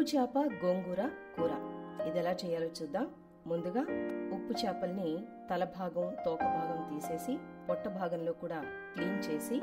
చేప గోంగూర కూర ఇది ఎలా చేయాలో చూద్దాం ముందుగా ఉప్పు చేపల్ని తల భాగం తోక భాగం తీసేసి పొట్ట భాగంలో కూడా క్లీన్ చేసి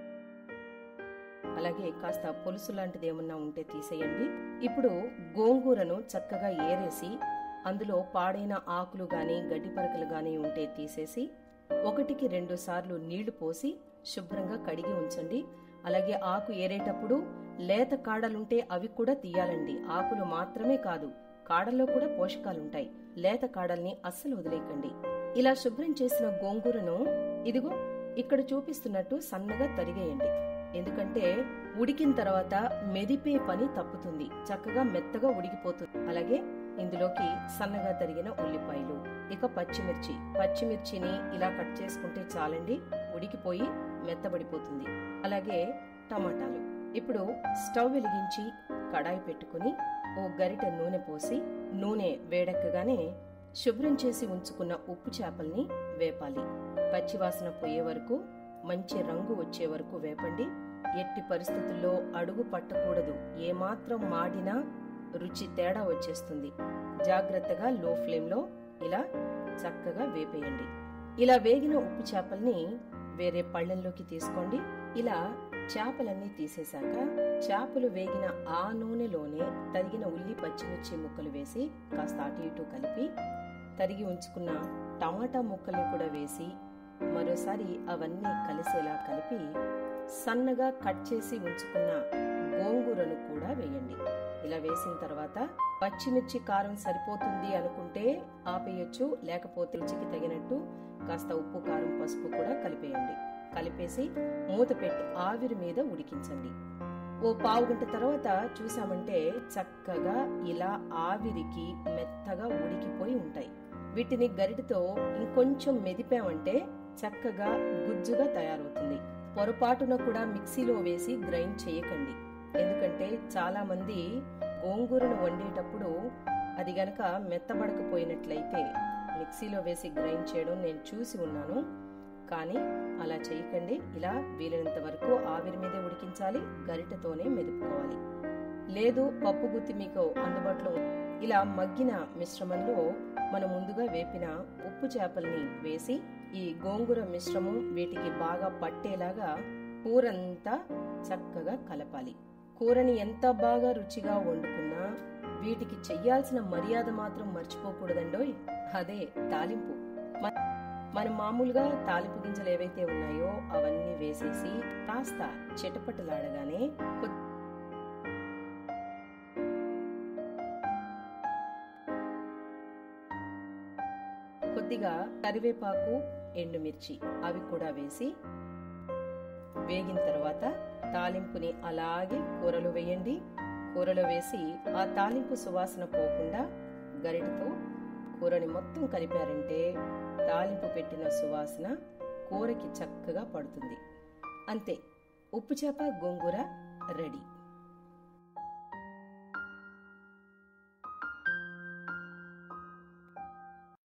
అలాగే కాస్త పులుసు లాంటిది ఏమన్నా ఉంటే తీసేయండి ఇప్పుడు గోంగూరను చక్కగా ఏరేసి అందులో పాడైన ఆకులు గాని గడ్డి పరకలు గాని ఉంటే తీసేసి ఒకటికి రెండు సార్లు నీళ్లు పోసి శుభ్రంగా కడిగి ఉంచండి అలాగే ఆకు ఏరేటప్పుడు లేత కాడలుంటే అవి కూడా తీయాలండి ఆకులు మాత్రమే కాదు కాడల్లో కూడా పోషకాలుంటాయి లేత కాడల్ని అస్సలు వదిలేకండి ఇలా శుభ్రం చేసిన గోంగూరను ఇదిగో ఇక్కడ చూపిస్తున్నట్టు సన్నగా తరిగేయండి ఎందుకంటే ఉడికిన తర్వాత మెదిపే పని తప్పుతుంది చక్కగా మెత్తగా ఉడికిపోతుంది అలాగే ఇందులోకి సన్నగా తరిగిన ఉల్లిపాయలు ఇక పచ్చిమిర్చి పచ్చిమిర్చిని ఇలా కట్ చేసుకుంటే చాలండి ఉడికిపోయి మెత్తబడిపోతుంది అలాగే టమాటాలు ఇప్పుడు స్టవ్ వెలిగించి కడాయి పెట్టుకుని ఓ గరిట నూనె పోసి నూనె వేడెక్కగానే శుభ్రం చేసి ఉంచుకున్న ఉప్పు చేపల్ని వేపాలి పచ్చివాసన పోయే వరకు మంచి రంగు వచ్చే వరకు వేపండి ఎట్టి పరిస్థితుల్లో అడుగు పట్టకూడదు ఏమాత్రం మాడినా రుచి తేడా వచ్చేస్తుంది జాగ్రత్తగా లో ఫ్లేమ్లో ఇలా చక్కగా వేపేయండి ఇలా వేగిన ఉప్పు చేపల్ని వేరే పళ్ళెంలోకి తీసుకోండి ఇలా చేపలన్నీ తీసేశాక చేపలు వేగిన ఆ నూనెలోనే తరిగిన ఉల్లి పచ్చిమిర్చి ముక్కలు వేసి కాస్త అటు ఇటు కలిపి తరిగి ఉంచుకున్న టమాటా ముక్కల్ని కూడా వేసి మరోసారి అవన్నీ కలిసేలా కలిపి సన్నగా కట్ చేసి ఉంచుకున్న గోంగూరను కూడా వేయండి ఇలా వేసిన తర్వాత పచ్చిమిర్చి కారం సరిపోతుంది అనుకుంటే ఆపేయచ్చు లేకపోతే రుచికి తగినట్టు కాస్త ఉప్పు కారం పసుపు కూడా కలిపేయండి కలిపేసి మూత పెట్టి ఆవిరి మీద ఉడికించండి ఓ పావు గంట తర్వాత చూసామంటే చక్కగా ఇలా ఆవిరికి మెత్తగా ఉడికిపోయి ఉంటాయి వీటిని గరిటతో ఇంకొంచెం మెదిపామంటే చక్కగా గుజ్జుగా తయారవుతుంది పొరపాటున కూడా మిక్సీలో వేసి గ్రైండ్ చేయకండి ఎందుకంటే చాలా మంది గోంగూరను వండేటప్పుడు అది గనక మెత్తబడకపోయినట్లయితే మిక్సీలో వేసి గ్రైండ్ చేయడం నేను చూసి ఉన్నాను కానీ అలా చేయకండి ఇలా వీలైనంత వరకు ఆవిరి మీదే ఉడికించాలి గరిటతోనే మెదుపుకోవాలి లేదు పప్పు గుత్తి మీకు అందుబాటులో ఇలా మగ్గిన మిశ్రమంలో మనం ముందుగా వేపిన ఉప్పు చేపల్ని వేసి ఈ గోంగూర మిశ్రమం వీటికి బాగా పట్టేలాగా కూరంతా చక్కగా కలపాలి కూరని ఎంత బాగా రుచిగా వండుకున్నా వీటికి చెయ్యాల్సిన మర్యాద మాత్రం మర్చిపోకూడదండోయ్ అదే తాలింపు మనం మామూలుగా తాలింపు గింజలు ఏవైతే ఉన్నాయో అవన్నీ వేసేసి కాస్త చిటపటలాడగానే కొద్దిగా కరివేపాకు ఎండుమిర్చి అవి కూడా వేసి వేగిన తర్వాత తాలింపుని అలాగే కూరలో వేయండి కూరలో వేసి ఆ తాలింపు సువాసన పోకుండా గరిటతో కూరని మొత్తం కలిపారంటే తాలింపు పెట్టిన సువాసన కూరకి చక్కగా పడుతుంది అంతే ఉప్పు చేప గోంగూర రెడీ